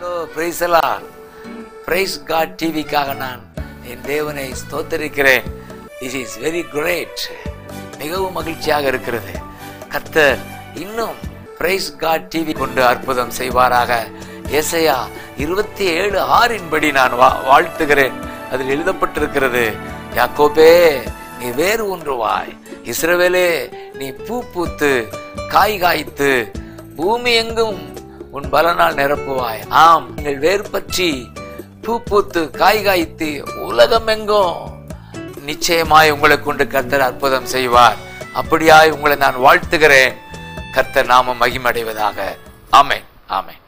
hello பிரைசலா praise God டிவிக்காக நான் என் தேவனை ஸ்தோத்தரிக்கிறேன் திஸ் இஸ் வெரி கிரேட் மிகவும் மகிழ்ச்சியாக இருக்கிறது கர்த்தர் இன்னும் பிரைஸ் காட் டிவி கொண்டு அற்புதம் செய்வாராக ஏசையா இருபத்தி ஏழு ஆறின்படி நான் வா- வாழ்த்துகிறேன் அதில் எழுதப்பட்டிருக்கிறது யாக்கோபே நீ வேறு ஒன்றுவாய் இஸ்ரவேலே நீ பூ பூத்து காய் காய்த்து பூமி எங்கும் உன் பலனால் நிரப்புவாய் ஆம் நீங்கள் வேறு பற்றி பூ பூத்து காய் காய்த்து உலகம் எங்கும் நிச்சயமாய் உங்களை கொண்டு கர்த்தர் அற்புதம் செய்வார் அப்படியாய் உங்களை நான் வாழ்த்துகிறேன் கர்த்தர் நாம மகிமடைவதாக ஆமென் ஆமென்